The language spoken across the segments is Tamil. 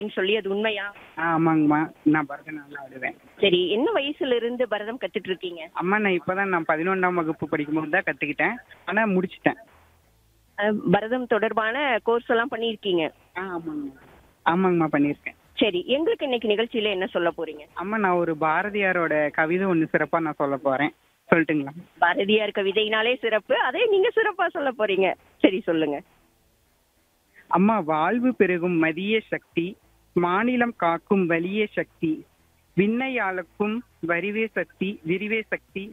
அப்படின்னு சொல்லி அது உண்மையா ஆ ஆமாங்கம்மா நான் பரதம் நல்லா ஆடுவேன் சரி என்ன வயசுல இருந்து பரதம் கத்துட்டு இருக்கீங்க அம்மா நான் இப்போதான் நான் பதினொன்றாம் வகுப்பு படிக்கும்போது தான் கற்றுக்கிட்டேன் ஆனால் முடிச்சிட்டேன் அஹ், பரதம் தொடர்பான கோர்ஸ் எல்லாம் பண்ணியிருக்கீங்க ஆ ஆமாங்கம்மா ஆமாங்கம்மா பண்ணியிருக்கேன் சரி எங்களுக்கு இன்னைக்கு நிகழ்ச்சியில என்ன சொல்ல போறீங்க அம்மா நான் ஒரு பாரதியாரோட கவிதை ஒன்று சிறப்பாக நான் சொல்ல போகிறேன் சொல்லட்டுங்களா பாரதியார் கவிதைனாலே சிறப்பு அதே நீங்க சிறப்பா சொல்ல போறீங்க சரி சொல்லுங்க அம்மா வாழ்வு பெருகும் மதிய சக்தி மாநிலம் காக்கும் வலிய சக்தி விண்ணை ஆளக்கும் வரிவே சக்தி விரிவே சக்தி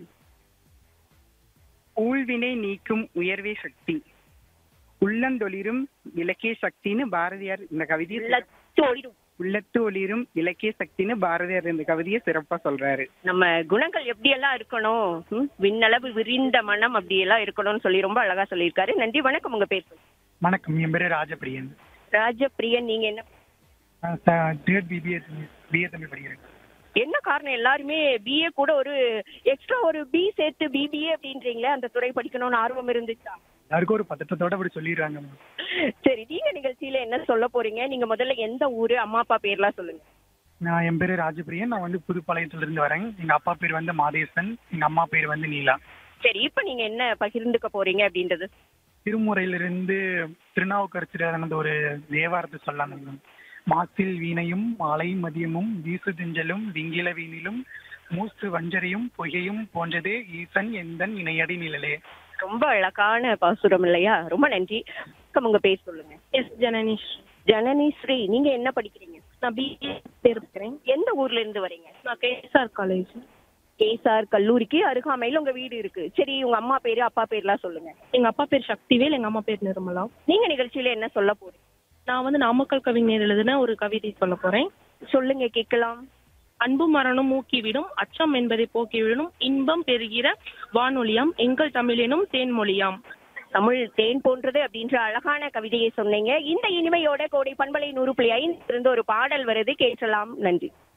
ஊழ்வினை நீக்கும் உயர்வே சக்தி உள்ளந்தொளிரும் இலக்கிய சக்தின்னு பாரதியார் இந்த கவிதையை உள்ளத்தோடிடும். உள்ளத்து ஒளிரும் இலக்கிய சக்தின்னு பாரதியார் இந்த கவிதையை சிறப்பா சொல்றாரு நம்ம குணங்கள் எப்படி எல்லாம் இருக்கணும் ம்? விண்ணளவு விரிந்த மனம் அப்படி எல்லாம் இருக்கணும்னு சொல்லி ரொம்ப அழகா சொல்லியிருக்காரு நன்றி வணக்கம் உங்க பேர் சொல்லுங்க. வணக்கம் என் பேரு ராஜபிரியன் ராஜபிரியன் நீங்க என்ன தேர்ட் பிபிஏ பிஏ தமிழ் படிக்கிறேன் என்ன காரணம் எல்லாருமே பிஏ கூட ஒரு எக்ஸ்ட்ரா ஒரு பி சேர்த்து பிபிஏ அப்படின்றீங்களே அந்த துறை படிக்கணும்னு ஆர்வம் இருந்துச்சா எல்லாருக்கும் ஒரு பதட்டத்தோட அப்படி சொல்லிடுறாங்க சரி நீங்க நிகழ்ச்சியில என்ன சொல்ல போறீங்க நீங்க முதல்ல எந்த ஊரு அம்மா அப்பா பேர்லாம் சொல்லுங்க நான் என் பேரு ராஜபிரியன் நான் வந்து புதுப்பாளையத்துல இருந்து வரேன் எங்க அப்பா பேர் வந்து மாதேசன் எங்க அம்மா பேர் வந்து நீலா சரி இப்ப நீங்க என்ன பகிர்ந்துக்க போறீங்க அப்படின்றது திருமுறையிலிருந்து திருநாவுக்கரசு ஒரு தேவாரத்தை சொல்லலாம் மாசில் வீணையும் மாலை மதியமும் வீசு திஞ்சலும் விங்கில வீணிலும் மூசு வஞ்சரையும் பொய்கையும் போன்றதே ஈசன் எந்தன் இணையடி நிழலே ரொம்ப அழகான பாசுரம் இல்லையா ரொம்ப நன்றி வணக்கம், உங்க பேர் சொல்லுங்க எஸ் ஜனனிஷ் ஜனனி ஸ்ரீ நீங்க என்ன படிக்கிறீங்க நான் பிஏ இருக்கிறேன் எந்த ஊர்ல இருந்து வரீங்க நான் கேஎஸ்ஆர் காலேஜ் கேசார் கல்லூரிக்கு அருகாமையில் உங்க வீடு இருக்கு சரி உங்க அம்மா பேரு அப்பா பேர்லாம் சொல்லுங்க எங்க அப்பா பேர் சக்திவேல் எங்க அம்மா பேர் நிர்மலா நீங்க நிகழ்ச்சியில என்ன சொல்ல போறீங்க நான் வந்து நாமக்கல் கவிஞர் எழுதின ஒரு கவிதை சொல்ல போறேன் சொல்லுங்க கேட்கலாம் அன்பு மரணம் ஊக்கிவிடும் அச்சம் என்பதை போக்கிவிடும் இன்பம் பெறுகிற வானொலியாம் எங்கள் தமிழெனும் தேன்மொழியாம் தமிழ் தேன் போன்றது அப்படின்ற அழகான கவிதையை சொன்னீங்க இந்த இனிமையோட கோடை பண்பலை நூறு புள்ளி ஐந்து இருந்து ஒரு பாடல் வருது கேட்கலாம் நன்றி